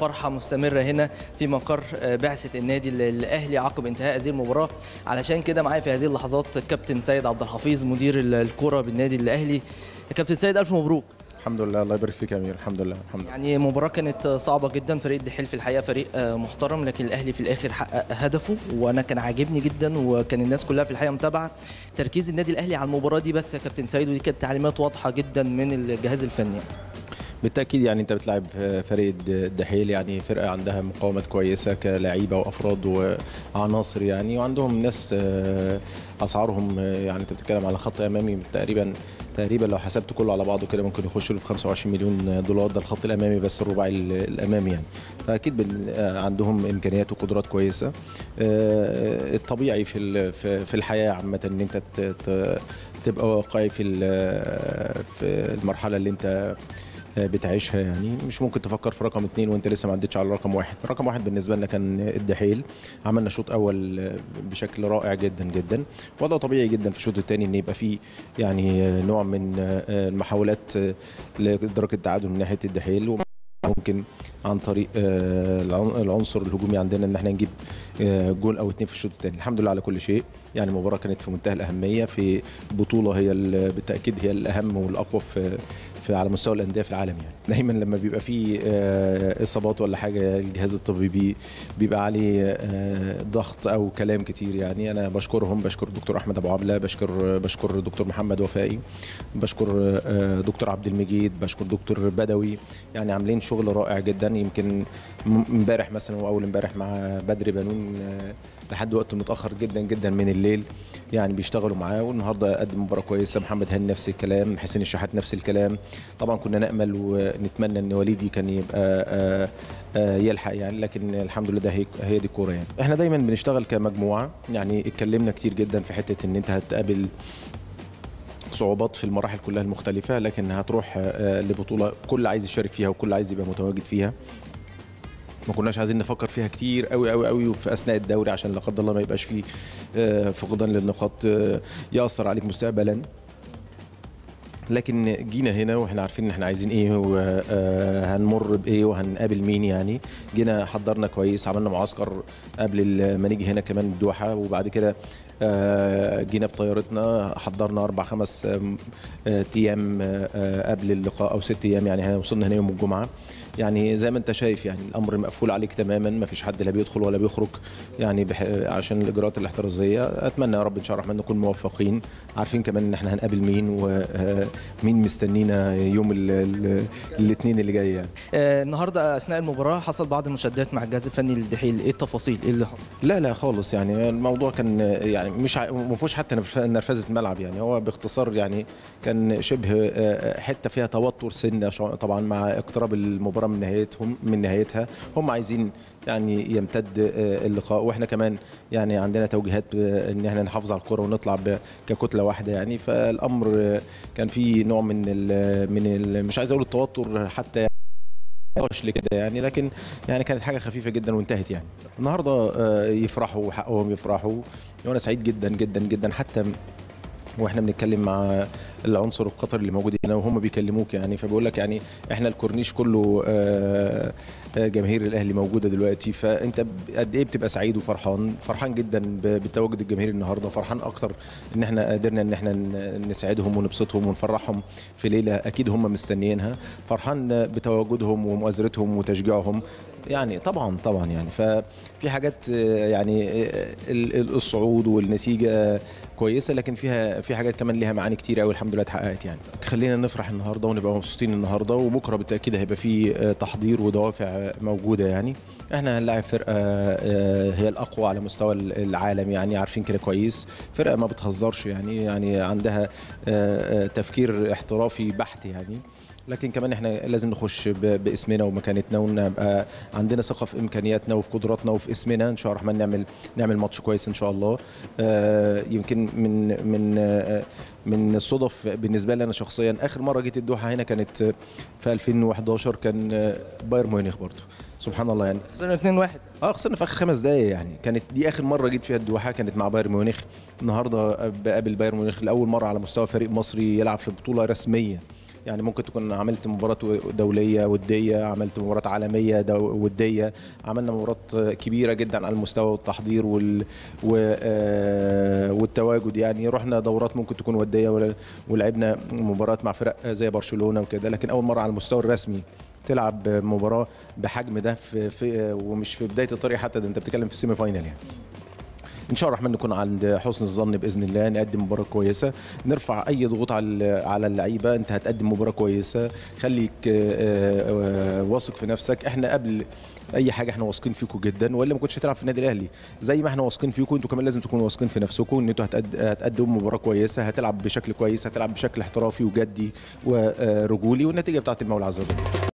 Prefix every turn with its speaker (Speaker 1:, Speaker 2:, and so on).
Speaker 1: فرحه مستمره هنا في مقر بعثه النادي الاهلي عقب انتهاء هذه المباراه علشان كده معايا في هذه اللحظات الكابتن سيد عبد الحفيظ مدير الكره بالنادي الاهلي كابتن سيد الف مبروك
Speaker 2: الحمد لله الله يبارك فيك يا امير الحمد لله الحمد لله
Speaker 1: يعني مباراة كانت صعبة جدا فريق الدحيل في الحقيقة فريق محترم لكن الأهلي في الآخر حقق هدفه وأنا كان عاجبني جدا وكان الناس كلها في الحقيقة متابعة تركيز النادي الأهلي على المباراة دي بس يا كابتن سيد ودي كانت تعليمات واضحة جدا من الجهاز الفني
Speaker 2: بالتاكيد يعني انت بتلعب فريق الدحيل يعني فرقه عندها مقاومات كويسه كلاعيبه وافراد وعناصر يعني وعندهم ناس اسعارهم يعني انت بتتكلم على خط امامي تقريبا تقريبا لو حسبت كله على بعضه كده ممكن يخش له في 25 مليون دولار ده الخط الامامي بس الرباعي الامامي يعني فاكيد عندهم امكانيات وقدرات كويسه الطبيعي في في الحياه عامه ان انت تبقى واقعي في في المرحله اللي انت بتعيشها يعني مش ممكن تفكر في رقم اثنين وانت لسه ما عدتش على رقم واحد رقم واحد بالنسبه لنا كان الدحيل عملنا شوط اول بشكل رائع جدا جدا وضع طبيعي جدا في الشوط الثاني ان يبقى فيه يعني نوع من المحاولات لادراك التعادل من ناحيه الدحيل ممكن عن طريق العنصر الهجومي عندنا ان احنا نجيب جول او اتنين في الشوط الثاني الحمد لله على كل شيء يعني المباراه كانت في منتهى الاهميه في بطوله هي بالتاكيد هي الاهم والاقوى في في على مستوى الانديه في العالم يعني دايما لما بيبقى في اصابات ولا حاجه الجهاز الطبي بي بيبقى عليه ضغط او كلام كتير يعني انا بشكرهم بشكر الدكتور احمد ابو عبله بشكر بشكر الدكتور محمد وفائي بشكر دكتور عبد المجيد بشكر دكتور بدوي يعني عاملين شغل رائع جدا يمكن امبارح مثلا واول امبارح مع بدر بنون لحد وقت متاخر جدا جدا من الليل يعني بيشتغلوا معاه والنهارده قدم مباراه كويسه محمد هاني نفس الكلام حسين الشحات نفس الكلام طبعا كنا نامل ونتمنى ان وليدي كان يبقى آآ آآ يلحق يعني لكن الحمد لله ده هي, هي دي الكوره يعني احنا دايما بنشتغل كمجموعه يعني اتكلمنا كتير جدا في حته ان انت هتقابل صعوبات في المراحل كلها المختلفة لكن هتروح لبطولة كل عايز يشارك فيها وكل عايز يبقى متواجد فيها ما كناش عايزين نفكر فيها كتير قوي قوي قوي في اثناء الدوري عشان لا قدر الله ما يبقاش فيه فقدان للنقاط ياثر عليك مستقبلا لكن جينا هنا واحنا عارفين ان احنا عايزين ايه وهنمر بايه وهنقابل مين يعني جينا حضرنا كويس عملنا معسكر قبل ما نيجي هنا كمان الدوحه وبعد كده جينا بطيارتنا حضرنا اربع خمس ايام قبل اللقاء او ست ايام يعني وصلنا هنا يوم الجمعه يعني زي ما انت شايف يعني الامر مقفول عليك تماما ما فيش حد لا بيدخل ولا بيخرج يعني بح... عشان الاجراءات الاحترازيه اتمنى يا رب ان شاء الله الرحمن نكون موفقين عارفين كمان ان احنا هنقابل مين ومين مستنينا يوم الاثنين اللي جاي يعني
Speaker 1: آه النهارده اثناء المباراه حصل بعض المشادات مع الجهاز الفني للدحيل ايه التفاصيل ايه اللي حصل
Speaker 2: لا لا خالص يعني الموضوع كان يعني مش ما فيهوش حتى نرفزه ملعب يعني هو باختصار يعني كان شبه حته فيها توتر سنه طبعا مع اقتراب المباراه من نهايتهم من نهايتها هم عايزين يعني يمتد اللقاء واحنا كمان يعني عندنا توجيهات ان احنا نحافظ على الكره ونطلع ككتله واحده يعني فالامر كان فيه نوع من ال من ال مش عايز اقول التوتر حتى يعني لكده يعني لكن يعني كانت حاجه خفيفه جدا وانتهت يعني النهارده يفرحوا وحقهم يفرحوا وانا سعيد جدا جدا جدا حتى واحنا بنتكلم مع العنصر القطري اللي موجود هنا وهم بيكلموك يعني فبيقول لك يعني احنا الكورنيش كله جماهير الاهلي موجوده دلوقتي فانت قد ايه بتبقى سعيد وفرحان فرحان جدا بتواجد الجماهير النهارده فرحان اكتر ان احنا قدرنا ان احنا نساعدهم ونبسطهم ونفرحهم في ليله اكيد هم مستنيينها فرحان بتواجدهم ومؤازرتهم وتشجيعهم يعني طبعا طبعا يعني ففي حاجات يعني الصعود والنتيجه كويسه لكن فيها في حاجات كمان ليها معاني كتير قوي الحمد لله اتحققت يعني خلينا نفرح النهارده ونبقى مبسوطين النهارده وبكره بالتاكيد هيبقى في تحضير ودوافع موجوده يعني احنا هنلاعب فرقه هي الاقوى على مستوى العالم يعني عارفين كده كويس فرقه ما بتهزرش يعني يعني عندها تفكير احترافي بحت يعني لكن كمان احنا لازم نخش باسمنا ومكانتنا ونبقى عندنا ثقه في امكانياتنا وفي قدراتنا وفي اسمنا ان شاء الله الرحمن نعمل نعمل ماتش كويس ان شاء الله آه يمكن من من آه من الصدف بالنسبه لي انا شخصيا اخر مره جيت الدوحه هنا كانت في 2011 كان بايرن ميونخ برضه سبحان الله يعني
Speaker 1: خسرنا 2-1
Speaker 2: اه خسرنا في اخر خمس دقايق يعني كانت دي اخر مره جيت فيها الدوحه كانت مع بايرن ميونخ النهارده بقابل بايرن ميونخ لاول مره على مستوى فريق مصري يلعب في بطوله رسميه يعني ممكن تكون عملت مباراه دوليه وديه عملت مباراه عالميه دو وديه عملنا مباراه كبيره جدا على المستوى والتحضير وال و آه، والتواجد يعني رحنا دورات ممكن تكون وديه ولا- ولعبنا مباريات مع فرق زي برشلونه وكده لكن اول مره على المستوى الرسمي تلعب مباراه بحجم ده في, في ومش في بدايه الطريق حتى ده انت بتتكلم في السيمي فاينال يعني ان شاء الله الرحمن نكون عند حسن الظن باذن الله نقدم مباراه كويسه نرفع اي ضغوط على على اللعيبه انت هتقدم مباراه كويسه خليك آه، آه، واثق في نفسك احنا قبل اي حاجه احنا واثقين فيكم جدا والا ما كنتش هتلعب في النادي الاهلي زي ما احنا واثقين فيكم انتوا كمان لازم تكونوا واثقين في نفسكم ان انتوا هتقد- هتقدموا مباراه كويسه هتلعب بشكل كويس هتلعب بشكل احترافي وجدي ورجولي والنتيجه بتاعت المولى عز وجل